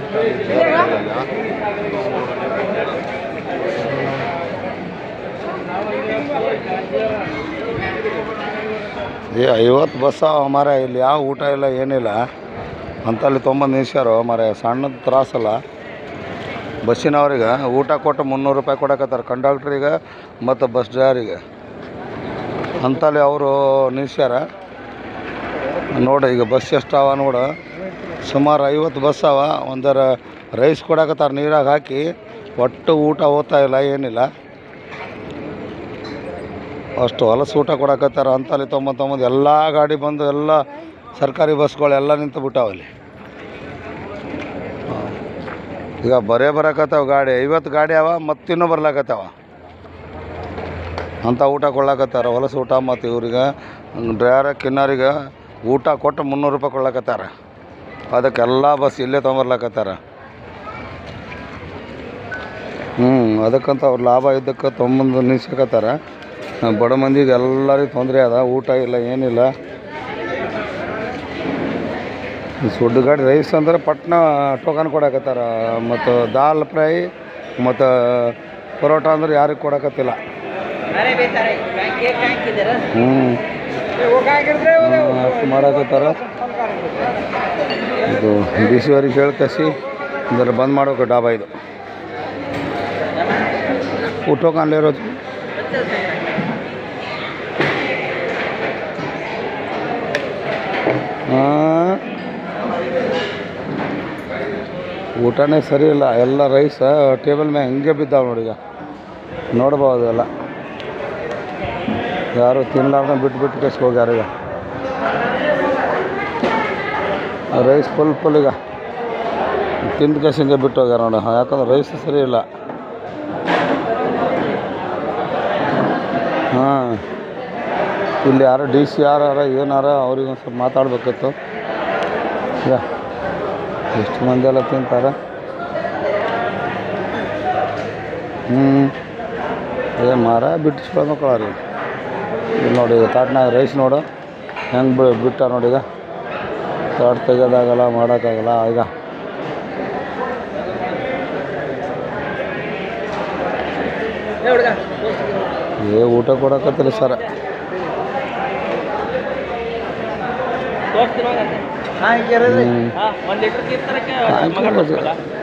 ಏ ಐವತ್ತು ಬಸ್ ಮಾರ ಇಲ್ಲಿ ಯಾವ ಊಟ ಇಲ್ಲ ಏನಿಲ್ಲ ಅಂತಲ್ಲಿ ತೊಂಬತ್ತು ನಿಲ್ಸ್ಯಾರೋ ಮಾರ ಸಣ್ಣದು ತ್ರಾಸಲ್ಲ ಬಸ್ಸಿನವ್ರಿಗೆ ಊಟ ಕೊಟ್ಟು ಮುನ್ನೂರು ರೂಪಾಯಿ ಕೊಡಕತ್ತಾರೆ ಕಂಡಕ್ಟ್ರಿಗೆ ಮತ್ತು ಬಸ್ ಡ್ರೈವರಿಗೆ ಅಂತಲ್ಲಿ ಅವರು ನಿಲ್ಸ್ಯಾರ ನೋಡಿ ಈಗ ಬಸ್ ಎಷ್ಟಾವ ನೋಡು ಸುಮಾರು ಐವತ್ತು ಬಸ್ ಅವ ಒಂದರ ರೈಸ್ ಕೊಡಕತ್ತಾರ ನೀರಾಗ ಹಾಕಿ ಒಟ್ಟು ಊಟ ಹೋಗ್ತಾ ಇಲ್ಲ ಏನಿಲ್ಲ ಅಷ್ಟು ಹೊಲಸು ಊಟ ಕೊಡಕತ್ತಾರ ಅಂತಲ್ಲಿ ತೊಂಬತ್ತೊಂಬತ್ತು ಎಲ್ಲ ಗಾಡಿ ಬಂದು ಎಲ್ಲ ಸರ್ಕಾರಿ ಬಸ್ಗಳು ಎಲ್ಲ ನಿಂತು ಬಿಟ್ಟಾವಲ್ಲಿ ಈಗ ಬರೇ ಬರಕತ್ತಾವ ಗಾಡಿ ಐವತ್ತು ಗಾಡಿ ಅವ ಮತ್ತಿನ್ನೂ ಬರ್ಲಾಕತ್ತಾವ ಅಂಥ ಊಟ ಕೊಡ್ಲಾಕತ್ತಾರ ಹೊಲಸು ಊಟ ಮತ್ತು ಇವ್ರಿಗೆ ಡ್ರೈವರ್ ಕಿನ್ನರಿಗೆ ಊಟ ಕೊಟ್ಟು ಮುನ್ನೂರು ರೂಪಾಯಿ ಕೊಡ್ಲಾಕತ್ತಾರ ಅದಕ್ಕೆ ಎಲ್ಲ ಬಸ್ ಇಲ್ಲೇ ತೊಗೊಂಬರ್ಲಾಕತ್ತಾರ ಹ್ಞೂ ಅದಕ್ಕಂತ ಅವ್ರು ಲಾಭ ಇದ್ದಕ್ಕೆ ತೊಗೊಂಬಂದು ನಿಲ್ಸಕತ್ತಾರ ಬಡ ಮಂದಿಗೆ ಎಲ್ಲರಿಗೂ ತೊಂದರೆ ಅದ ಊಟ ಇಲ್ಲ ಏನಿಲ್ಲ ಸುಡ್ಡು ಗಾಡಿ ರೈಸ್ ಅಂದ್ರೆ ಪಟ್ನ ಟೋಕನ್ ಕೊಡಕತ್ತಾರ ಮತ್ತು ದಾಲ್ ಫ್ರೈ ಮತ್ತು ಪರೋಟ ಅಂದ್ರೆ ಯಾರಿಗೆ ಕೊಡಕತ್ತಿಲ್ಲ ಹ್ಞೂ ಅಷ್ಟು ಮಾಡಕತ್ತಾರ ಇದು ಬಿಸಿವರಿಗೆ ಹೇಳ್ಕಸಿ ಇದರ ಬಂದ್ ಮಾಡೋಕೆ ಡಾಬಾ ಇದು ಊಟಕ್ಕೆ ಇರೋದು ಹಾಂ ಊಟನೇ ಸರಿ ಇಲ್ಲ ಎಲ್ಲ ರೈಸ್ ಟೇಬಲ್ ಮ್ಯಾಗ ಹಿಂಗೆ ಬಿದ್ದಾವೆ ನೋಡಿ ಈಗ ನೋಡ್ಬೋದು ಎಲ್ಲ ಯಾರು ತಿನ್ಲಾರ್ದ ಬಿಟ್ಟು ಬಿಟ್ಟು ಕೆಸ್ಗೆ ಹೋಗ್ಯಾರ ಈಗ ರೈಸ್ ಫುಲ್ ಫುಲ್ ಈಗ ತಿಂದ ಕೆಸ್ ಹಿಂಗೆ ಬಿಟ್ಟು ಹೋಗ್ಯಾರ ನೋಡಿ ಯಾಕಂದ್ರೆ ರೈಸ್ ಸರಿ ಇಲ್ಲ ಹಾಂ ಇಲ್ಲಿ ಯಾರು ಡಿ ಸಿ ಯಾರು ಏನಾರ ಅವ್ರಿಗೆ ಒಂದು ಸ್ವಲ್ಪ ಮಾತಾಡ್ಬೇಕಿತ್ತು ಯಾ ಎಷ್ಟು ಮಂದಿ ಎಲ್ಲ ತಿಂತಾರೆ ಹ್ಞೂ ಏ ಮಾರ ಬಿಟ್ಟಿಸ್ಕೊಳ್ಬೇಕಲ್ಲ ರೀ ಇಲ್ಲಿ ನೋಡಿ ತಾಟ್ನಾಗ ರೈಸ್ ನೋಡು ಹೆಂಗೆ ಬಿ ಬಿಟ್ಟ ನೋಡಿ ಈಗ ತಾಟ್ ತೆಗೋದಾಗಲ್ಲ ಮಾಡೋಕ್ಕಾಗಲ್ಲ ಈಗ ಏ ಊಟ ಕೊಡಕತ್ತಿಲ್ಲ ಸರ ಹಾಂ ಹ್ಞೂ ಒಂದು ಲೀಟ್ರ್ ತೀರ್ಥರಕ್ಕೆ ಹಾಂ